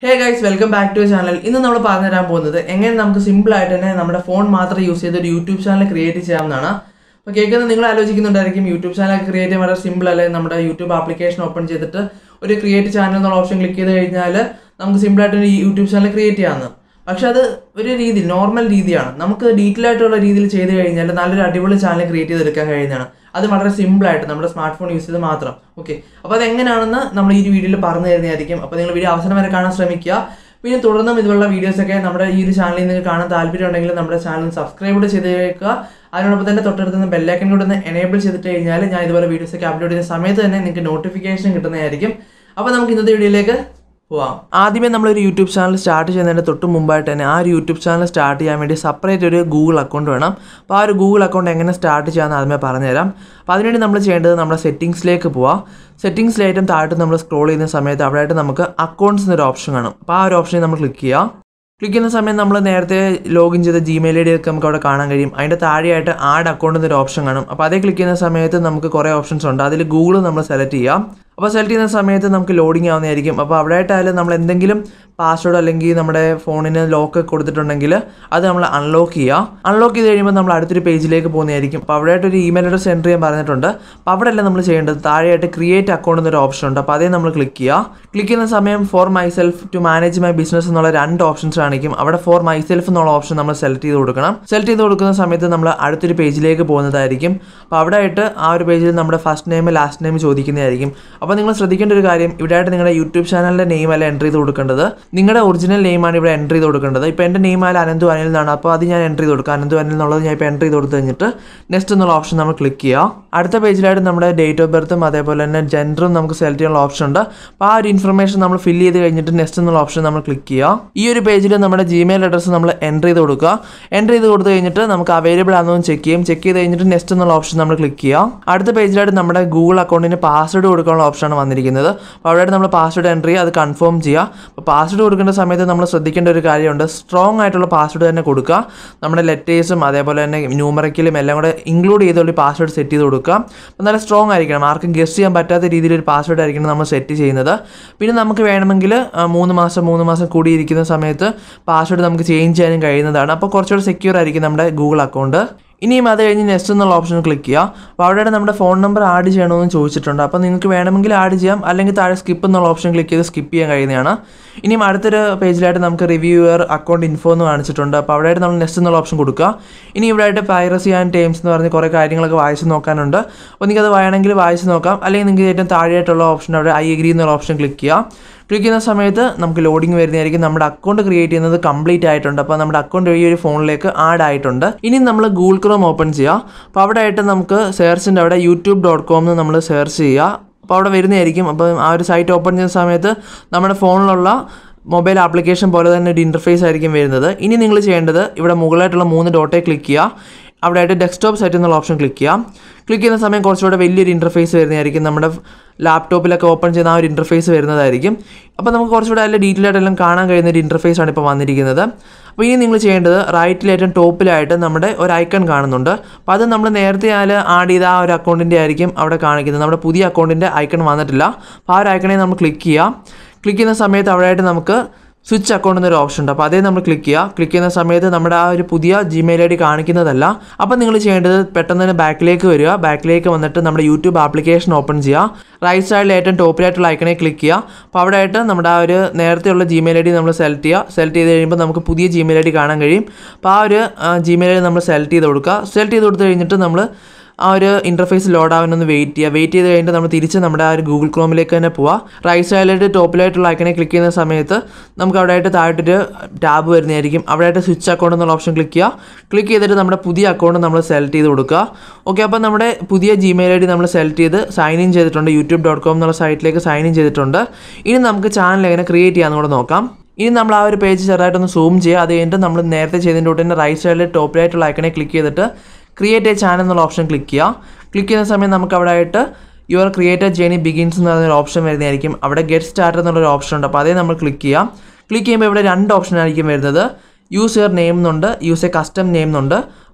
hey guys welcome back to channel ഇന്ന് നമ്മൾ പറഞ്ഞു തരാൻ പോകുന്നത് എങ്ങനെ നമുക്ക് സിമ്പിൾ ആയിട്ട് തന്നെ നമ്മുടെ ഫോൺ മാത്രം യൂസ് ചെയ്ത് ഒരു യൂട്യൂബ് ചാനൽ ക്രിയേറ്റ് ചെയ്യാവുന്നതാണ് അപ്പോൾ കേൾക്കുന്നത് നിങ്ങൾ ആലോചിക്കുന്നുണ്ടായിരിക്കും യൂട്യൂബ് ചാനൽ ക്രിയേറ്റ് ചെയ്യാൻ വളരെ സിമ്പിൾ അല്ലേ നമ്മുടെ യൂട്യൂബ് ആപ്ലിക്കേഷൻ ഓപ്പൺ ചെയ്തിട്ട് ഒരു ക്രിയേറ്റ് ചാനൽ എന്നുള്ള ഓപ്ഷൻ ക്ലിക്ക് ചെയ്ത് കഴിഞ്ഞാൽ നമുക്ക് സിമ്പിൾ ആയിട്ട് ഒരു യൂട്യൂബ് ചാനൽ ക്രിയേറ്റ് ചെയ്യാവുന്നത് പക്ഷെ അത് ഒരു രീതി നോർമൽ രീതിയാണ് നമുക്ക് ഡീറ്റെയിൽ ആയിട്ടുള്ള രീതിയിൽ ചെയ്ത് കഴിഞ്ഞാൽ നല്ലൊരു അടിപൊളി ചാനൽ ക്രിയേറ്റ് ചെയ്തെടുക്കാൻ കഴിയുന്നതാണ് അത് വളരെ സിമ്പിൾ ആയിട്ട് നമ്മുടെ സ്മാർട്ട് ഫോൺ യൂസ് ചെയ്ത് മാത്രം ഓക്കെ അപ്പോൾ അത് എങ്ങനെയാണെന്ന് നമ്മൾ ഈ ഒരു വീഡിയോയിൽ പറഞ്ഞു തരുന്നതായിരിക്കും അപ്പോൾ നിങ്ങൾ വീഡിയോ അവസാനം വരെ കാണാൻ ശ്രമിക്കുക പിന്നെ തുടർന്നും ഇതുപോലുള്ള വീഡിയോസൊക്കെ നമ്മുടെ ഈ ഒരു ചാനലിൽ നിങ്ങൾക്ക് കാണാൻ താല്പര്യം ഉണ്ടെങ്കിൽ നമ്മുടെ ചാനൽ സബ്സ്ക്രൈബ് കൂടെ ചെയ്തേക്കുക അതിനോടൊപ്പം തന്നെ തൊട്ടടുത്ത് നിന്ന് ബെല്ലൈക്കൻ കൂടെ ഒന്ന് എനേബിൾ ചെയ്തിട്ട് കഴിഞ്ഞാൽ ഞാൻ ഇതുപോലെ വീഡിയോസൊക്കെ അപ്ലോഡ് ചെയ്യുന്ന സമയത്ത് തന്നെ നിങ്ങൾക്ക് നോട്ടിഫിക്കേഷൻ കിട്ടുന്നതായിരിക്കും അപ്പോൾ നമുക്ക് ഇന്നത്തെ വീഡിയോയിലേക്ക് പോവാം ആദ്യമേ നമ്മളൊരു യൂട്യൂബ് ചാനൽ സ്റ്റാർട്ട് ചെയ്യുന്നതിന് തൊട്ട് മുമ്പായിട്ട് തന്നെ ആ ഒരു യൂട്യൂബ് ചാനൽ സ്റ്റാർട്ട് ചെയ്യാൻ വേണ്ടി സെപ്പറേറ്റ് ഒരു ഗൂഗിൾ അക്കൗണ്ട് വേണം അപ്പോൾ ആ ഒരു ഗൂഗിൾ അക്കൗണ്ട് എങ്ങനെ സ്റ്റാർട്ട് ചെയ്യാമെന്ന് ആദ്യമേ പറഞ്ഞുതരാം അപ്പോൾ അതിനുവേണ്ടി നമ്മൾ ചെയ്യേണ്ടത് നമ്മുടെ സെറ്റിങ്സിലേക്ക് പോവാം സെറ്റിങ്സിലേറ്റം താഴോട്ട് നമ്മൾ സ്ക്രോൾ ചെയ്യുന്ന സമയത്ത് അവിടെയായിട്ട് നമുക്ക് അക്കൗണ്ട്സ് എന്നൊരു ഓപ്ഷൻ കാണും അപ്പോൾ ആ ഒരു ഓപ്ഷനിൽ നമ്മൾ ക്ലിക്ക് ചെയ്യുക ക്ലിക്ക് ചെയ്യുന്ന സമയം നമ്മൾ നേരത്തെ ലോഗിൻ ചെയ്ത ജിമെയിൽ ഐ ഡി ഒക്കെ നമുക്ക് അവിടെ കാണാൻ കഴിയും അതിൻ്റെ താഴെയായിട്ട് ആഡ് അക്കൗണ്ട് എന്നൊരു ഓപ്ഷൻ കാണും അപ്പോൾ അതേ ക്ലിക്ക് ചെയ്യുന്ന സമയത്ത് നമുക്ക് കുറേ ഓപ്ഷൻസ് ഉണ്ട് അതിൽ ഗൂഗിൾ നമ്മൾ സെലക്ട് ചെയ്യാം അപ്പോൾ സെലക്ട് ചെയ്യുന്ന സമയത്ത് നമുക്ക് ലോഡിങ് ആവുന്നതായിരിക്കും അപ്പോൾ അവിടെ ആയിട്ടായാലും നമ്മൾ എന്തെങ്കിലും പാസ്വേഡ് അല്ലെങ്കിൽ നമ്മുടെ ഫോണിന് ലോക്ക് കൊടുത്തിട്ടുണ്ടെങ്കിൽ അത് നമ്മൾ അൺലോക്ക് ചെയ്യുക അൺലോക്ക് ചെയ്ത് കഴിയുമ്പോൾ നമ്മൾ അടുത്തൊരു പേജിലേക്ക് പോകുന്നതായിരിക്കും അപ്പോൾ അവിടെ ആയിട്ട് ഒരു ഇമെയിൽ അഡ്രസ് എൻ്റർ ചെയ്യാൻ പറഞ്ഞിട്ടുണ്ട് അപ്പോൾ അവിടെ അല്ല നമ്മൾ ചെയ്യേണ്ടത് താഴെയായിട്ട് ക്രിയേറ്റ് അക്കൗണ്ട് എന്നൊരു ഓപ്ഷൻ ഉണ്ട് അപ്പോൾ അതേ നമ്മൾ ക്ലിക്ക് ചെയ്യുക ക്ലിക്ക് ചെയ്യുന്ന സമയം for myself to manage my business എന്നുള്ള രണ്ട് ഓപ്ഷൻസ് കാണിക്കും അവിടെ ഫോർ മൈ സെൽഫ് എന്നുള്ള ഓപ്ഷൻ നമ്മൾ സെലക്ട് ചെയ്ത് കൊടുക്കണം സെലക്ട് ചെയ്ത് കൊടുക്കുന്ന സമയത്ത് നമ്മൾ അടുത്തൊരു പേജിലേക്ക് പോകുന്നതായിരിക്കും അപ്പോൾ അവിടെ ആയിട്ട് ആ ഒരു പേജിൽ നമ്മുടെ ഫസ്റ്റ് നെയിം ലാസ്റ്റ് നെയിം ചോദിക്കുന്നതായിരിക്കും അപ്പോൾ നിങ്ങൾ ശ്രദ്ധിക്കേണ്ട ഒരു കാര്യം ഇവിടെ ആയിട്ട് നിങ്ങളുടെ യൂട്യൂബ് ചാനലിൻ്റെ നെയിം അല്ല എൻ്റർ ചെയ്ത് കൊടുക്കേണ്ടത് നിങ്ങളുടെ ഒറിജിനൽ നെയിമാണ് ഇവിടെ എൻ്റർ ചെയ്ത് കൊടുക്കേണ്ടത് ഇപ്പോൾ എൻ്റെ നെയിം ആയാലും അനന്തു അനിൽ എന്നാണ് അപ്പോൾ അത് ഞാൻ എൻ്റർ ചെയ്ത് കൊടുക്കുക അനന്തു അനിൽ എന്നുള്ളത് ഞാൻ ഇപ്പോൾ എൻ്റർ ചെയ്ത് കൊടുത്തു കഴിഞ്ഞിട്ട് നെക്സ്റ്റ് എന്നുള്ള ഓപ്ഷൻ നമ്മൾ ക്ലിക്ക് ചെയ്യുക അടുത്ത പേജിലായിട്ട് നമ്മുടെ ഡേറ്റ് ഓഫ് ബർത്തും അതേപോലെ തന്നെ ജെൻഡറും നമുക്ക് സെലക്ട് ചെയ്യാനുള്ള ഓപ്ഷൻ ഉണ്ട് അപ്പോൾ ആ ഒരു ഇൻഫർമേഷൻ നമ്മൾ ഫില്ല് ചെയ്ത് കഴിഞ്ഞിട്ട് നെക്സ്റ്റ് എന്നുള്ള ഓപ്ഷൻ നമ്മൾ ക്ലിക്ക് ചെയ്യുക ഈ ഒരു പേജിൽ നമ്മുടെ ജിമെയിൽ അഡ്രസ്സ് നമ്മൾ എൻ്റർ ചെയ്ത് കൊടുക്കുക എൻ്റർ ചെയ്ത് കൊടുത്തു കഴിഞ്ഞിട്ട് നമുക്ക് അവൈലബിൾ ആണെന്ന് ചെക്ക് ചെയ്യും ചെക്ക് ചെയ്ത് കഴിഞ്ഞിട്ട് നെക്സ്റ്റ് എന്നുള്ള ഓപ്ഷൻ നമ്മൾ ക്ലിക്ക് ചെയ്യുക അടുത്ത പേജിലായിട്ട് നമ്മുടെ ഗൂഗിൾ അക്കൗണ്ടിന് പാസ്വേഡ് കൊടുക്കാനുള്ള ഓപ്ഷനാണ് വന്നിരിക്കുന്നത് അപ്പോൾ അവിടെ നമ്മൾ പാസ്വേഡ് എൻ്റർ ചെയ്യുക അത് കൺഫേം ചെയ്യുക അപ്പോൾ പാസ്വേഡ് കൊടുക്കേണ്ട സമയത്ത് നമ്മൾ ശ്രദ്ധിക്കേണ്ട ഒരു കാര്യമുണ്ട് സ്ട്രോങ് ആയിട്ടുള്ള പാസ്വേഡ് തന്നെ കൊടുക്കുക നമ്മുടെ ലെറ്റേഴ്സും അതേപോലെ തന്നെ ന്യൂമറിക്കലും എല്ലാം കൂടെ ഇൻക്ലൂഡ് ചെയ്തുള്ള പാസ്വേഡ് സെറ്റ് ചെയ്ത് കൊടുക്കുക അപ്പോൾ നല്ല സ്ട്രോങ് ആയിരിക്കണം ആർക്കും ഗസ്റ്റ് ചെയ്യാൻ പറ്റാത്ത രീതിയിൽ ഒരു പാസ്വേഡ് ആയിരിക്കണം നമ്മൾ സെറ്റ് ചെയ്യുന്നത് പിന്നെ നമുക്ക് വേണമെങ്കിൽ ആ, മൂന്ന് മാസം മൂന്ന് മാസം കൂടിയിരിക്കുന്ന സമയത്ത് പാസ്വേഡ് നമുക്ക് ചേഞ്ച് ചെയ്യാനും കഴിയുന്നതാണ് അപ്പോൾ കുറച്ചുകൂടെ സെക്യൂർ ആയിരിക്കും നമ്മുടെ ഗൂഗിൾ അക്കൗണ്ട് ഇനിയും അത് കഴിഞ്ഞ് നെക്സ്റ്റ് എന്നുള്ള ഓപ്ഷൻ ക്ലിക്ക് ചെയ്യുക അപ്പോൾ അവിടെ നമ്മുടെ ഫോൺ നമ്പർ ആഡ് ചെയ്യണമെന്ന് ചോദിച്ചിട്ടുണ്ട് അപ്പോൾ നിങ്ങൾക്ക് വേണമെങ്കിൽ ആഡ് ചെയ്യാം അല്ലെങ്കിൽ താഴെ സ്കിപ്പ് എന്നുള്ള ഓപ്ഷൻ ക്ലിക്ക് ചെയ്ത് സ്കിപ്പ് ചെയ്യാൻ കഴിയുന്നതാണ് ഇനിയും അടുത്തൊരു പേജിലായിട്ട് നമുക്ക് റിവ്യൂവർ അക്കൗണ്ട് ഇൻഫോ എന്ന് കാണിച്ചിട്ടുണ്ട് അപ്പോൾ അവിടെ നമ്മൾ നെക്സ്റ്റ് എന്നുള്ള ഓപ്ഷൻ കൊടുക്കുക ഇനി ഇവിടെ ആയിട്ട് പൈറസി ആൻഡ് ടേംസ് എന്ന് പറഞ്ഞ് കുറേ കാര്യങ്ങളൊക്കെ വായിച്ച് നോക്കാനുണ്ട് അപ്പോൾ നിങ്ങൾക്ക് അത് വേണമെങ്കിൽ വായിച്ച് നോക്കാം അല്ലെങ്കിൽ നിങ്ങൾക്ക് ഏറ്റവും താഴെയായിട്ടുള്ള ഓപ്ഷൻ അവിടെ ഐ എഗ്രി എന്നുള്ള ഓപ്ഷൻ ക്ലിക്ക് ചെയ്യുക ക്ലിക്ക് ചെയ്യുന്ന സമയത്ത് നമുക്ക് ലോഡിംഗ് വരുന്നതായിരിക്കും നമ്മുടെ അക്കൗണ്ട് ക്രിയേറ്റ് ചെയ്യുന്നത് കംപ്ലീറ്റ് ആയിട്ടുണ്ട് അപ്പോൾ നമ്മുടെ അക്കൗണ്ട് ഈ ഒരു ഫോണിലേക്ക് ആഡ് ആയിട്ടുണ്ട് ഇനി നമ്മൾ ഗൂഗിൾ ക്രോം ഓപ്പൺ ചെയ്യുക അപ്പോൾ അവിടെ ആയിട്ട് നമുക്ക് സെർച്ചിൻ്റെ അവിടെ യൂട്യൂബ് ഡോട്ട് കോം എന്ന് നമ്മൾ സെർച്ച് ചെയ്യുക അപ്പോൾ അവിടെ വരുന്നതായിരിക്കും അപ്പോൾ ആ ഒരു സൈറ്റ് ഓപ്പൺ ചെയ്യുന്ന സമയത്ത് നമ്മുടെ ഫോണിലുള്ള മൊബൈൽ ആപ്ലിക്കേഷൻ പോലെ തന്നെ ഒരു ഇൻ്റർഫേസ് ആയിരിക്കും വരുന്നത് ഇനി നിങ്ങൾ ചെയ്യേണ്ടത് ഇവിടെ മുകളിലായിട്ടുള്ള മൂന്ന് ഡോട്ടേ ക്ലിക്ക് ചെയ്യുക അവിടെ ആയിട്ട് ഡെസ്ക്ടോപ്പ് സൈറ്റ് എന്നുള്ള ഓപ്ഷൻ ക്ലിക്ക് ചെയ്യാം ക്ലിക്ക് ചെയ്യുന്ന സമയം കുറച്ചുകൂടെ വലിയൊരു ഇൻ്റർഫേസ് വരുന്നതായിരിക്കും നമ്മുടെ ലാപ്ടോപ്പിലൊക്കെ ഓപ്പൺ ചെയ്യുന്ന ആ ഒരു ഇൻ്റർഫേസ് വരുന്നതായിരിക്കും അപ്പോൾ നമുക്ക് കുറച്ചുകൂടെ അതിൽ ഡീറ്റെയിൽ ആയിട്ടെല്ലാം കാണാൻ കഴിയുന്ന ഒരു ഇൻ്റർഫേസ് ആണ് ഇപ്പോൾ വന്നിരിക്കുന്നത് അപ്പോൾ ഇനി നിങ്ങൾ ചെയ്യേണ്ടത് റൈറ്റിൽ ഏറ്റവും ടോപ്പിലായിട്ട് നമ്മുടെ ഒരു ഐക്കൺ കാണുന്നുണ്ട് അപ്പോൾ അത് നമ്മൾ നേരത്തെ ആൽ ആഡ് ചെയ്ത ആ ഒരു അക്കൗണ്ടിൻ്റെ ആയിരിക്കും അവിടെ കാണിക്കുന്നത് നമ്മുടെ പുതിയ അക്കൗണ്ടിൻ്റെ ഐക്കൺ വന്നിട്ടില്ല അപ്പോൾ ആ ഒരു ഐക്കണെ നമ്മൾ ക്ലിക്ക് ചെയ്യാം ക്ലിക്ക് ചെയ്യുന്ന സമയത്ത് അവിടെ ആയിട്ട് നമുക്ക് സ്വിച്ച് അക്കൗണ്ട് എന്നൊരു ഓപ്ഷൻ ഉണ്ട് അപ്പോൾ അതേ നമ്മൾ ക്ലിക്ക് ചെയ്യുക ക്ലിക്ക് ചെയ്യുന്ന സമയത്ത് നമ്മുടെ ആ ഒരു പുതിയ ജിമെയിൽ ഐ ഡി കാണിക്കുന്നതല്ല അപ്പോൾ നിങ്ങൾ ചെയ്യേണ്ടത് പെട്ടെന്ന് തന്നെ ബാക്കിലേക്ക് വരിക ബാക്കിലേക്ക് വന്നിട്ട് നമ്മുടെ യൂട്യൂബ് ആപ്ലിക്കേഷൻ ഓപ്പൺ ചെയ്യുക റൈറ്റ് സൈഡിൽ ഏറ്റവും ടോപ്പിലായിട്ടുള്ള ഐക്കണെ ക്ലിക്ക് ചെയ്യുക അപ്പോൾ അവിടെ ആയിട്ട് നമ്മുടെ ആ ഒരു നേരത്തെയുള്ള ജിമെയിൽ ഐ ഡി നമ്മൾ സെലക്ട് ചെയ്യുക സെലക്ട് ചെയ്ത് കഴിയുമ്പോൾ നമുക്ക് പുതിയ ജിമെയിൽ ഐ ഡി കാണാൻ കഴിയും അപ്പോൾ ആ ഒരു ജിമെയിൽ ഐ ഡി നമ്മൾ സെലക്ട് ചെയ്ത് കൊടുക്കുക സെലക്ട് ചെയ്ത് കൊടുത്തു കഴിഞ്ഞിട്ട് നമ്മൾ ആ ഒരു ഇൻ്റർഫേസ് ലോഡ് ആവാനൊന്ന് വെയിറ്റ് ചെയ്യുക വെയിറ്റ് ചെയ്ത് കഴിഞ്ഞിട്ട് നമ്മൾ തിരിച്ച് നമ്മുടെ ആ ഒരു ഗൂഗിൾ ക്രോമിലേക്ക് തന്നെ പോവുക റൈറ്റ് സൈഡിലായിട്ട് ടോപ്പിലായിട്ടുള്ള ഐക്കനെ ക്ലിക്ക് ചെയ്യുന്ന സമയത്ത് നമുക്ക് അവിടെ ആയിട്ട് താഴോട്ടൊരു ടാബ് വരുന്നതായിരിക്കും അവിടെ ആയിട്ട് സ്വിച്ച് അക്കൗണ്ട് എന്നുള്ള ഓപ്ഷൻ ക്ലിക്ക് ചെയ്യുക ക്ലിക്ക് ചെയ്തിട്ട് നമ്മുടെ പുതിയ അക്കൗണ്ട് നമ്മൾ സെലക്ട് ചെയ്ത് കൊടുക്കുക ഓക്കെ അപ്പോൾ നമ്മുടെ പുതിയ ജിമെയിൽ ഐ ഡി നമ്മൾ സെലക്ട് ചെയ്ത് സൈൻ ഇൻ ചെയ്തിട്ടുണ്ട് യൂട്യൂബ് ഡോട്ട് കോം എന്നുള്ള സൈറ്റിലേക്ക് സൈൻ ഇൻ ചെയ്തിട്ടുണ്ട് ഇനി നമുക്ക് ചാനൽ എങ്ങനെ ക്രിയേറ്റ് ചെയ്യാമെന്ന് കൂടെ നോക്കാം ഇനി നമ്മൾ ആ ഒരു പേജ് ചെറുതായിട്ടൊന്ന് സൂം ചെയ്യുക അത് കഴിഞ്ഞിട്ട് നമ്മൾ നേരത്തെ ചെയ്തതിൻ്റെ തൊട്ട് തന്നെ റൈറ്റ് സൈഡിൽ ടോപ്പിലായിട്ടുള്ള ഐക്കനെ ക്ലിക്ക് ചെയ്തിട്ട് ക്രിയേറ്റ് എ ചാനൽ എന്നുള്ള ഓപ്ഷൻ ക്ലിക്ക് ചെയ്യുക ക്ലിക്ക് ചെയ്യുന്ന സമയം നമുക്ക് അവിടെ ആയിട്ട് യുവർ ക്രിയേറ്റർ ജേണി ബിഗിൻസ് എന്ന് പറഞ്ഞൊരു ഓപ്ഷൻ വരുന്നതായിരിക്കും അവിടെ ഗെറ്റ് സ്റ്റാർട്ട് എന്നുള്ളൊരു ഓപ്ഷൻ ഉണ്ട് അപ്പോൾ അതേ നമ്മൾ ക്ലിക്ക് ചെയ്യാം ക്ലിക്ക് ചെയ്യുമ്പോൾ ഇവിടെ രണ്ട് ഓപ്ഷൻ ആയിരിക്കും വരുന്നത് യൂസ് യുവർ നെയിം എന്നുണ്ട് യൂസ് എ കസ്റ്റം നെയിം എന്നുണ്ട് അപ്പോൾ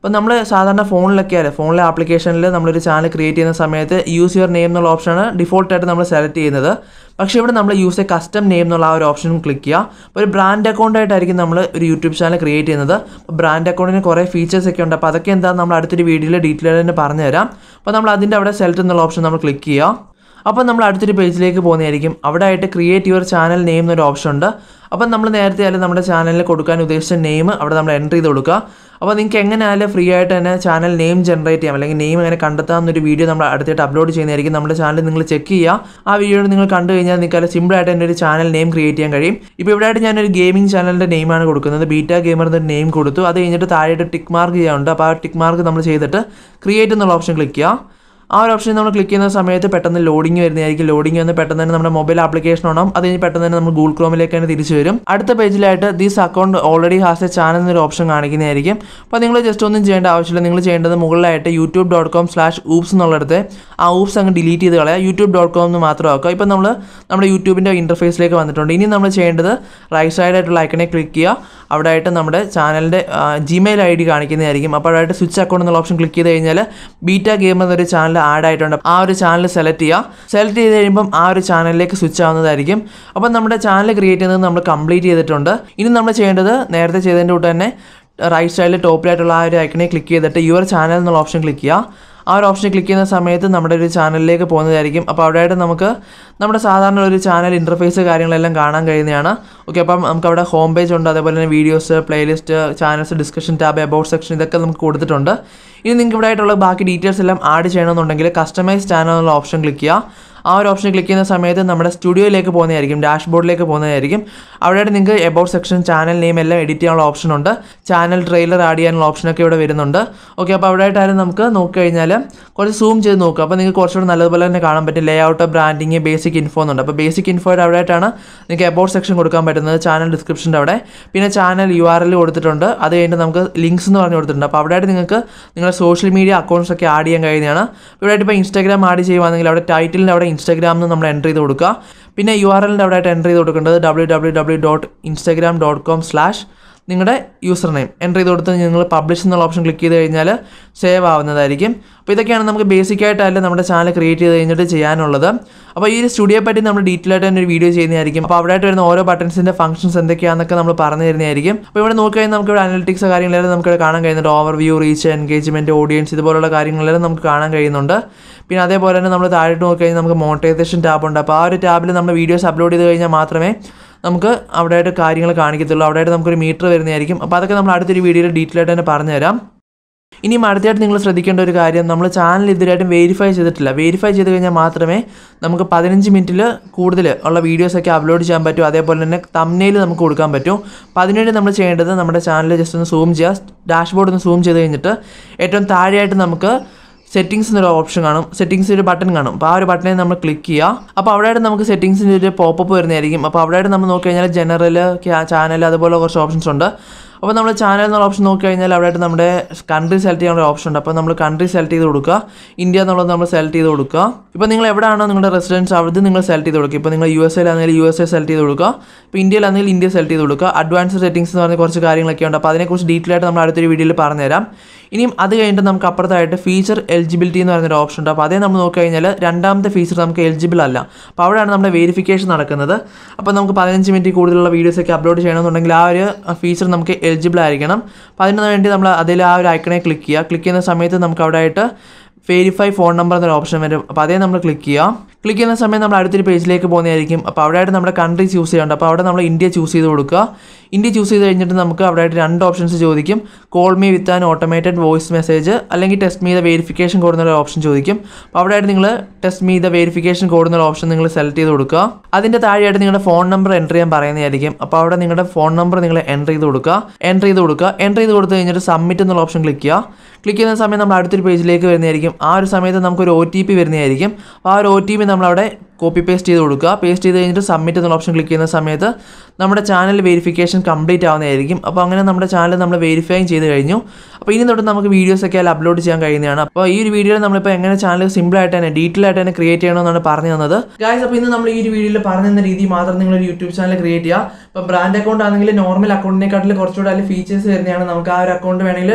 അപ്പോൾ നമ്മൾ സാധാരണ ഫോണിലൊക്കെ അല്ലേ ഫോണിലെ ആപ്ലിക്കേഷനിൽ നമ്മളൊരു ചാനൽ ക്രിയേറ്റ് ചെയ്യുന്ന സമയത്ത് യൂസ് യുവർ നെയിം എന്നുള്ള ഓപ്ഷനാണ് ഡിഫോൾട്ടായിട്ട് നമ്മൾ സെലക്ട് ചെയ്യുന്നത് പക്ഷേ ഇവിടെ നമ്മൾ യൂസ് എ കസ്റ്റം നെയിം എന്നുള്ള ആ ഒരു ഓപ്ഷനും ക്ലിക്ക് ചെയ്യുക അപ്പോൾ ഒരു ബ്രാൻഡ് അക്കൗണ്ട് ആയിട്ടായിരിക്കും നമ്മൾ ഒരു യൂട്യൂബ് ചാനൽ ക്രിയേറ്റ് ചെയ്യുന്നത് അപ്പോൾ ബ്രാൻഡ് അക്കൗണ്ടിന് കുറേ ഫീച്ചേഴ്സ് ഒക്കെ ഉണ്ട് അപ്പോൾ അതൊക്കെ എന്താണെന്ന് നമ്മൾ അടുത്തൊരു വീഡിയോയിൽ ഡീറ്റെയിൽ തന്നെ പറഞ്ഞു തരാം അപ്പോൾ നമ്മൾ അതിൻ്റെ അവിടെ സെലക്ട് എന്നുള്ള ഓപ്ഷൻ നമ്മൾ ക്ലിക്ക് ചെയ്യുക അപ്പോൾ നമ്മൾ അടുത്തൊരു പേജിലേക്ക് പോകുന്നതായിരിക്കും അവിടെ ആയിട്ട് ക്രിയേറ്റ് യുവർ ചാനൽ നെയിം എന്നൊരു ഓപ്ഷൻ ഉണ്ട് അപ്പം നമ്മൾ നേരത്തെ ആയാലും നമ്മുടെ ചാനലിൽ കൊടുക്കാൻ ഉദ്ദേശിച്ച നെയിം അവിടെ നമ്മൾ എൻ്റർ ചെയ്ത് കൊടുക്കുക അപ്പോൾ നിങ്ങൾക്ക് എങ്ങനെ ആയാലും ഫ്രീ ആയിട്ട് തന്നെ ചാനൽ നെയിം ജനറേറ്റ് ചെയ്യാം അല്ലെങ്കിൽ നെയിം എങ്ങനെ കണ്ടെത്താം എന്നൊരു വീഡിയോ നമ്മൾ അടുത്തായിട്ട് അപ്ലോഡ് ചെയ്യുന്നതായിരിക്കും നമ്മുടെ ചാനൽ നിങ്ങൾ ചെക്ക് ചെയ്യുക ആ വീഡിയോ നിങ്ങൾ കണ്ടു കഴിഞ്ഞാൽ നിങ്ങൾക്ക് അത് സിമ്പിളായിട്ട് തന്നെ ഒരു ചാനൽ നെയിം ക്രിയേറ്റ് ചെയ്യാൻ കഴിയും ഇപ്പോൾ ഇവിടെ ആയിട്ട് ഞാനൊരു ഗെയിമിംഗ് ചാനലിൻ്റെ നെയിമാണ് കൊടുക്കുന്നത് ബീറ്റ ഗെയിമർ എന്നൊരു നെയിം കൊടുത്തു അത് കഴിഞ്ഞിട്ട് താഴെയായിട്ട് ടിക്ക് മാർക്ക് ചെയ്യാനുണ്ട് അപ്പോൾ ആ ടിക്ക് മാർക്ക് നമ്മൾ ചെയ്തിട്ട് ക്രിയേറ്റ് എന്നുള്ള ഓപ്ഷൻ ക്ലിക്ക് ചെയ്യുക ആ ഒരു ഓപ്ഷൻ നമ്മൾ ക്ലിക്ക് ചെയ്യുന്ന സമയത്ത് പെട്ടെന്ന് ലോഡിങ് വരുന്നതായിരിക്കും ലോഡിങ് വന്ന് പെട്ടെന്ന് തന്നെ നമ്മുടെ മൊബൈൽ ആപ്ലിക്കേഷൻ ഉണ്ടാവും അത് കഴിഞ്ഞ് പെട്ടെന്ന് തന്നെ നമ്മൾ ഗൂഗിൾ ക്രോമിലേക്ക് തന്നെ തിരിച്ചു വരും അടുത്ത പേജിലായിട്ട് this account already has a channel എന്നൊരു ഓപ്ഷൻ കാണിക്കുന്നതായിരിക്കും അപ്പോൾ നിങ്ങൾ ജസ്റ്റ് ഒന്നും ചെയ്യേണ്ട ആവശ്യമില്ല നിങ്ങൾ ചെയ്യേണ്ടത് മുകളിലായിട്ട് YouTube dot com slash oops എന്നുള്ളിടത്ത് ആ ഊപ്സ് അങ്ങ് ഡിലീറ്റ് ചെയ്ത് കളയാം യൂട്യൂബ് ഡോട്ട് കോം എന്ന് മാത്രം ആക്കുക ഇപ്പോൾ നമ്മൾ നമ്മുടെ യൂട്യൂബിൻ്റെ ഇൻ്റർഫേസിലേക്ക് വന്നിട്ടുണ്ട് ഇനി നമ്മൾ ചെയ്യേണ്ടത് റൈറ്റ് സൈഡായിട്ടുള്ള ഐക്കണെ ക്ലിക്ക് ചെയ്യുക അവിടെ ആയിട്ട് നമ്മുടെ ചാനലിൻ്റെ ജിമെയിൽ ഐ ഡി കാണിക്കുന്നതായിരിക്കും അപ്പോൾ അവിടെ ആയിട്ട് സ്വിച്ച് അക്കൗണ്ട് എന്നുള്ള ഓപ്ഷൻ ക്ലിക്ക് ചെയ്ത് കഴിഞ്ഞാൽ ബീറ്റ ഗെയിം എന്നൊരു ചാനൽ ആഡ് ആയിട്ടുണ്ട് ആ ഒരു ചാനൽ സെലക്ട് ചെയ്യുക സെലക്ട് ചെയ്ത് കഴിയുമ്പം ആ ഒരു ചാനലിലേക്ക് സ്വിച്ച് ആവുന്നതായിരിക്കും അപ്പം നമ്മുടെ ചാനൽ ക്രിയേറ്റ് ചെയ്യുന്നത് നമ്മൾ കംപ്ലീറ്റ് ചെയ്തിട്ടുണ്ട് ഇനി നമ്മൾ ചെയ്യേണ്ടത് നേരത്തെ ചെയ്തതിൻ്റെ കൂട്ട് തന്നെ റൈറ്റ് സൈഡിൽ ടോപ്പിലായിട്ടുള്ള ആ ഒരു ഐക്കണെ ക്ലിക്ക് ചെയ്തിട്ട് യുവർ ചാനൽ എന്നുള്ള ഓപ്ഷൻ ക്ലിക്ക് ചെയ്യുക ആ ഒരു ഓപ്ഷൻ ക്ലിക്ക് ചെയ്യുന്ന സമയത്ത് നമ്മുടെ ഒരു ചാനലിലേക്ക് പോകുന്നതായിരിക്കും അപ്പോൾ അവിടെയായിട്ട് നമുക്ക് നമ്മുടെ സാധാരണ ഒരു ചാനൽ ഇൻ്റർഫേസ് കാര്യങ്ങളെല്ലാം കാണാൻ കഴിയുന്നതാണ് ഓക്കെ അപ്പം നമുക്ക് അവിടെ ഹോം പേജ് ഉണ്ട് അതേപോലെ തന്നെ videos playlist channels discussion tab about section ഇതൊക്കെ നമുക്ക് കൊടുത്തിട്ടുണ്ട് ഇനി നിങ്ങൾക്ക് ഇവിടെ ആയിട്ടുള്ള ബാക്കി ഡീറ്റെയിൽസ് എല്ലാം ആഡ് ചെയ്യണമെന്നുണ്ടെങ്കിൽ കസ്റ്റമൈസ് ചാനൽ എന്നുള്ള ഓപ്ഷൻ ക്ലിക്ക് ചെയ്യുക ആ ഒരു ഓപ്ഷൻ ക്ലിക്ക് ചെയ്യുന്ന സമയത്ത് നമ്മുടെ സ്റ്റുഡിയോയിലേക്ക് പോകുന്നതായിരിക്കും ഡാഷ്ബോർഡിലേക്ക് പോകുന്നതായിരിക്കും അവിടെ നിങ്ങൾക്ക് എബൌട്ട് സെക്ഷൻ ചാനൽ നെയിം എല്ലാം എഡിറ്റ് ചെയ്യാനുള്ള ഓപ്ഷൻ ഉണ്ട് ചാനൽ ട്രെയിലർ ആഡ് ചെയ്യാനുള്ള ഓപ്ഷനൊക്കെ ഇവിടെ വരുന്നുണ്ട് ഓക്കെ അപ്പോൾ അവിടെ ആയിട്ടായാലും നമുക്ക് നോക്കിക്കഴിഞ്ഞാൽ കുറച്ച് സൂം ചെയ്ത് നോക്കുക അപ്പോൾ നിങ്ങൾക്ക് കുറച്ചുകൂടി നല്ലതുപോലെ തന്നെ കാണാൻ പറ്റും layout branding basic info എന്നുണ്ട് അപ്പോൾ ബേസിക് ഇൻഫോയുടെ അവിടെ ആയിട്ടാണ് നിങ്ങൾക്ക് എബൌട്ട് സെക്ഷൻ കൊടുക്കാൻ പറ്റുന്നത് ചാനൽ ഡിസ്ക്രിപ്ഷൻ്റെ അവിടെ പിന്നെ ചാനൽ യു ആർ എൽ കൊടുത്തിട്ടുണ്ട് അത് കഴിഞ്ഞിട്ട് നമുക്ക് ലിങ്ക്സ് എന്ന് പറഞ്ഞു കൊടുത്തിട്ടുണ്ട് അപ്പോൾ അവിടെ ആയിട്ട് നിങ്ങൾക്ക് നിങ്ങളുടെ സോഷ്യൽ മീഡിയ അക്കൗണ്ട്സ് ഒക്കെ ആഡ് ചെയ്യാൻ കഴിയുന്നതാണ് ഇവിടെ ആയിട്ട് ഇപ്പോൾ ഇൻസ്റ്റാഗ്രാം ആഡ് ചെയ്യുവാണെങ്കിൽ അവിടെ ടൈറ്റിലിൻ്റെ അവിടെ ഇൻസ്റ്റാഗ്രാം എന്ന് നമ്മൾ എൻ്റർ ചെയ്ത് കൊടുക്കുക പിന്നെ യു ആർ എല്ലിൻ്റെ അവിടെ ആയിട്ട് എൻ്റർ ചെയ്ത് കൊടുക്കേണ്ടത് W W W dot Instagram dot com slash നിങ്ങളുടെ യൂസർ നെയിം എൻ്റർ ചെയ്ത് കൊടുത്ത് നിങ്ങൾ പബ്ലിഷ് എന്നുള്ള ഓപ്ഷൻ ക്ലിക്ക് ചെയ്ത് കഴിഞ്ഞാൽ സേവ് ആവുന്നതായിരിക്കും അപ്പോൾ ഇതൊക്കെയാണ് നമുക്ക് ബേസിക് ആയിട്ടല്ല നമ്മുടെ ചാനൽ ക്രിയേറ്റ് ചെയ്ത് കഴിഞ്ഞിട്ട് ചെയ്യാനുള്ളത് അപ്പോൾ ഈ ഒരു സ്റ്റുഡിയോ പറ്റി നമ്മൾ ഡീറ്റെയിൽ ആയിട്ട് തന്നെ ഒരു വീഡിയോ ചെയ്യുന്നതായിരിക്കും അപ്പോൾ അവിടെ ആയിട്ട് വരുന്ന ഓരോ ബട്ടൺസിൻ്റെ ഫംഗ്ഷൻസ് എന്തൊക്കെയാണെന്നൊക്കെ നമ്മൾ പറഞ്ഞു തരുന്നതായിരിക്കും അപ്പോൾ ഇവിടെ നോക്കി കഴിഞ്ഞാൽ നമുക്ക് ഇവിടെ അനലിറ്റിക്സ് കാര്യങ്ങളെല്ലാം നമുക്ക് ഇവിടെ കാണാൻ കഴിയുന്നുണ്ട് overview reach engagement audience ഇതുപോലുള്ള കാര്യങ്ങളെല്ലാം നമുക്ക് കാണാൻ കഴിയുന്നുണ്ട് പിന്നെ അതേപോലെ തന്നെ നമ്മൾ താഴോട്ട് നോക്കി കഴിഞ്ഞാൽ നമുക്ക് മോണിറ്റൈസേഷൻ ടാബ് ഉണ്ട് അപ്പോൾ ആ ഒരു ടാബിൽ നമ്മൾ വീഡിയോസ് അപ്ലോഡ് ചെയ്ത് കഴിഞ്ഞാൽ മാത്രമേ നമുക്ക് അവിടെ ആയിട്ട് കാര്യങ്ങൾ കാണിക്കത്തുള്ളൂ അവിടെ ആയിട്ട് നമുക്കൊരു മീറ്റർ വരുന്നതായിരിക്കും അപ്പോൾ അതൊക്കെ നമ്മൾ അടുത്തൊരു വീഡിയോയിൽ ഡീറ്റെയിൽ ആയിട്ട് തന്നെ പറഞ്ഞുതരാം ഇനിയും അടുത്തായിട്ട് നിങ്ങൾ ശ്രദ്ധിക്കേണ്ട ഒരു കാര്യം നമ്മൾ ചാനൽ ഇതുവരെയായിട്ടും വെരിഫൈ ചെയ്തിട്ടില്ല വെരിഫൈ ചെയ്ത് കഴിഞ്ഞാൽ മാത്രമേ നമുക്ക് പതിനഞ്ച് മിനിറ്റിൽ കൂടുതൽ ഉള്ള വീഡിയോസൊക്കെ അപ്ലോഡ് ചെയ്യാൻ പറ്റൂ അതേപോലെ തന്നെ തമ്നയിൽ നമുക്ക് കൊടുക്കാൻ പറ്റും അപ്പോൾ അതിനുവേണ്ടി നമ്മൾ ചെയ്യേണ്ടത് നമ്മുടെ ചാനൽ ജസ്റ്റ് ഒന്ന് സൂം ചെയ്യുക ഡാഷ്ബോർഡ് ഒന്ന് സൂം ചെയ്ത് കഴിഞ്ഞിട്ട് ഏറ്റവും താഴെയായിട്ട് നമുക്ക് സെറ്റിങ്സ് എന്നൊരു ഓപ്ഷൻ കാണും സെറ്റിങ്സ് ഒരു ബട്ടൺ കാണും അപ്പോൾ ആ ഒരു ബട്ടണിൽ നമ്മൾ ക്ലിക്ക് ചെയ്യുക അപ്പോൾ അവിടെ നമുക്ക് സെറ്റിങ്സിൻ്റെ ഒരു പോപ്പപ്പ് വരുന്നതായിരിക്കും അപ്പോൾ അവിടെ നമ്മൾ നോക്കി കഴിഞ്ഞാൽ ജനറൽ ചാനൽ അതുപോലെ കുറച്ച് ഓപ്ഷൻസ് ഉണ്ട് അപ്പോൾ നമ്മൾ ചാനൽ എന്നുള്ള ഓപ്ഷൻ നോക്കി കഴിഞ്ഞാൽ അവിടെ നമ്മുടെ കൺട്രി സെലക്ട് ചെയ്യാനുള്ള ഓപ്ഷൻ ഉണ്ട് അപ്പോൾ നമ്മൾ കൺട്രി സെലക്ട് ചെയ്ത് കൊടുക്കുക ഇന്ത്യ എന്നുള്ളത് നമ്മൾ സെലക്ട് ചെയ്ത് കൊടുക്കുക ഇപ്പോൾ നിങ്ങൾ എവിടെയാണോ നിങ്ങളുടെ റെസിഡൻസ് അവിടെ നിങ്ങൾ സെലക്ട് ചെയ്ത് കൊടുക്കുക ഇപ്പോൾ നിങ്ങൾ യു എസ് എയിലാണെങ്കിൽ യു എസ് എ സെലക്ട് ചെയ്ത് കൊടുക്കുക ഇപ്പോൾ ഇന്ത്യയിലാണെങ്കിൽ ഇന്ത്യ സെലക്ട് ചെയ്ത് കൊടുക്കുക അഡ്വാൻസ് സെറ്റിംഗ്സ് എന്ന് പറഞ്ഞ കുറച്ച് കാര്യങ്ങളൊക്കെ ഉണ്ട് അപ്പോൾ അതിനെക്കുറിച്ച് ഡീറ്റെയിൽ ആയിട്ട് നമ്മൾ അടുത്തൊരു വീഡിയോയിൽ പറഞ്ഞുതരാം ഇനിയും അത് കഴിഞ്ഞിട്ട് നമുക്ക് അപ്പുറത്തായിട്ട് ഫീച്ചർ എലിജിബിലിറ്റി എന്ന് പറയുന്നൊരു ഓപ്ഷൻ ഉണ്ട് അപ്പോൾ അതേ നമ്മൾ നോക്കി കഴിഞ്ഞാൽ രണ്ടാമത്തെ ഫീച്ചർ നമുക്ക് എലിജിബിൾ അല്ല അപ്പോൾ അവിടെയാണ് നമ്മുടെ വെരിഫിക്കേഷൻ നടക്കുന്നത് അപ്പോൾ നമുക്ക് പതിനഞ്ച് മിനിറ്റ് കൂടുതലുള്ള വീഡിയോസ് ഒക്കെ അപ്ലോഡ് ചെയ്യണമെന്നുണ്ടെങ്കിൽ ആ ഒരു ഫീച്ചർ നമുക്ക് എലിജിബിൾ ആയിരിക്കണം അപ്പോൾ അതിന് വേണ്ടി നമ്മൾ അതിൽ ആ ഒരു ഐക്കണെ ക്ലിക്ക് ചെയ്യുക ക്ലിക്ക് ചെയ്യുന്ന സമയത്ത് നമുക്ക് അവിടെ ആയിട്ട് വെരിഫൈ ഫോൺ നമ്പർ എന്നൊരു ഓപ്ഷൻ വരും അപ്പോൾ അതേ നമ്മൾ ക്ലിക്ക് ചെയ്യുക ക്ലിക്ക് ചെയ്യുന്ന സമയം നമ്മൾ അടുത്തൊരു പേജിലേക്ക് പോകുന്നതായിരിക്കും അപ്പോൾ അവിടെ ആയിട്ട് നമ്മുടെ കൺട്രി ചൂസ് ചെയ്യുന്നുണ്ട് അപ്പോൾ അവിടെ നമ്മൾ ഇന്ത്യ ചൂസ് ചെയ്ത് കൊടുക്കുക ഇന്ത്യ ചൂസ് ചെയ്ത് കഴിഞ്ഞിട്ട് നമുക്ക് അവിടെ ആയിട്ട് രണ്ട് ഓപ്ഷൻസ് ചോദിക്കും call me with an automated voice message അല്ലെങ്കിൽ text me the verification code എന്നൊരു ഓപ്ഷൻ ചോദിക്കും അപ്പോൾ അവിടെ ആയിട്ട് നിങ്ങൾ text me the verification code എന്നൊരു ഓപ്ഷൻ നിങ്ങൾ സെലക്ട് ചെയ്ത് കൊടുക്കുക അതിൻ്റെ താഴെയായിട്ട് നിങ്ങളുടെ ഫോൺ നമ്പർ എൻ്റർ ചെയ്യാൻ പറയുന്നതായിരിക്കും അപ്പോൾ അവിടെ നിങ്ങളുടെ ഫോൺ നമ്പർ നിങ്ങൾ എൻ്റർ ചെയ്ത് കൊടുക്കുക എൻ്റർ ചെയ്ത് കൊടുക്കുക എൻ്റർ ചെയ്ത് കൊടുത്തു കഴിഞ്ഞിട്ട് സബ്മിറ്റ് എന്നുള്ള ഓപ്ഷൻ ക്ലിക്ക് ചെയ്യുക ക്ലിക്ക് ചെയ്യുന്ന സമയം നമ്മൾ അടുത്തൊരു പേജിലേക്ക് വരുന്നതായിരിക്കും ആ ഒരു സമയത്ത് നമുക്കൊരു ഒ ടി പി വരുന്നതായിരിക്കും അപ്പോൾ ആ ഒരു ഒ ടി പി നമ്മളവിടെ കോപ്പി പേസ്റ്റ് ചെയ്ത് കൊടുക്കുക പേസ്റ്റ് ചെയ്ത് കഴിഞ്ഞിട്ട് സബ്മിറ്റ് എന്നുള്ള ഓപ്ഷൻ ക്ലിക്ക് ചെയ്യുന്ന സമയത്ത് നമ്മുടെ ചാനൽ വെരിഫിക്കേഷൻ കംപ്ലീറ്റ് ആവുന്നതായിരിക്കും അപ്പോൾ അങ്ങനെ നമ്മുടെ ചാനൽ നമ്മൾ വെരിഫൈ ചെയ്ത് കഴിഞ്ഞു അപ്പോൾ ഇനി തൊട്ട് നമുക്ക് വീഡിയോസ് ഒക്കെ അതിൽ അപ്ലോഡ് ചെയ്യാൻ കഴിയുന്നതാണ് അപ്പോൾ ഈ ഒരു വീഡിയോയിൽ നമ്മളിപ്പോൾ എങ്ങനെ ചാനൽ സിമ്പിൾ ആയിട്ട് തന്നെ ഡീറ്റെയിൽ ആയിട്ട് തന്നെ ക്രിയേറ്റ് ചെയ്യണമെന്നാണ് പറഞ്ഞു തന്നത് ഗായ്സ് അപ്പോൾ ഇന്ന് നമ്മൾ ഈ ഒരു വീഡിയോയിൽ പറഞ്ഞു തന്ന രീതി മാത്രം നിങ്ങൾ ഒരു യൂട്യൂബ് ചാനൽ ക്രിയേറ്റ് ചെയ്യുക ഇപ്പോൾ ബ്രാൻഡ് അക്കൗണ്ട് ആണെങ്കിൽ നോർമൽ അക്കൗണ്ടിനെക്കാട്ടിൽ കുറച്ചുകൂടെ അതിൽ ഫീച്ചേഴ്സ് വരുന്നതാണ് നമുക്ക് ആ ഒരു അക്കൗണ്ട് വേണമെങ്കിൽ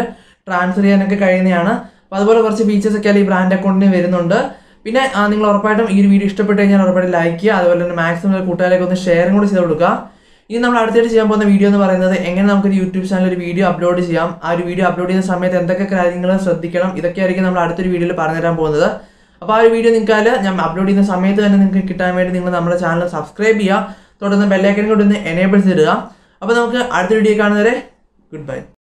ട്രാൻസ്ഫർ ചെയ്യാനൊക്കെ കഴിയുന്നതാണ് അപ്പോൾ അതുപോലെ കുറച്ച് ഫീച്ചേഴ്സ് ഒക്കെ ഈ ബ്രാൻഡ് അക്കൗണ്ടിന് വരുന്നുണ്ട് പിന്നെ ആ, നിങ്ങൾ ഉറപ്പായിട്ടും ഈ ഒരു വീഡിയോ ഇഷ്ടപ്പെട്ട് കഴിഞ്ഞാൽ ഉറപ്പായിട്ടും ലൈക്ക് ചെയ്യുക അതുപോലെ തന്നെ മാക്സിമം കൂട്ടുകാരൊക്കെ ഒന്ന് ഷെയറും കൂടി ചെയ്ത് കൊടുക്കുക ഇനി നമ്മൾ അടുത്തായിട്ട് ചെയ്യാൻ പോകുന്ന വീഡിയോ എന്ന് പറയുന്നത് എങ്ങനെ നമുക്ക് ഒരു യൂട്യൂബ് ചാനൽ ഒരു വീഡിയോ അപ്ലോഡ് ചെയ്യാം ആ ഒരു വീഡിയോ അപ്ലോഡ് ചെയ്യുന്ന സമയത്ത് എന്തൊക്കെ കാര്യങ്ങൾ ശ്രദ്ധിക്കണം ഇതൊക്കെയായിരിക്കും നമ്മൾ അടുത്തൊരു വീഡിയോയിൽ പറഞ്ഞുതരാൻ പോകുന്നത് അപ്പോൾ ആ ഒരു വീഡിയോ നിങ്ങൾക്ക് ഞാൻ അപ്ലോഡ് ചെയ്യുന്ന സമയത്ത് തന്നെ നിങ്ങൾക്ക് കിട്ടാൻ വേണ്ടി നിങ്ങൾ നമ്മുടെ ചാനൽ സബ്സ്ക്രൈബ് ചെയ്യുക തുടർന്ന് ബെല്ലൈക്കൻ കൂടി ഒന്ന് എനേബിൾ ചെയ്തിടുക അപ്പോൾ നമുക്ക് അടുത്ത വീഡിയോ കാണുന്നവരെ ഗുഡ് ബൈ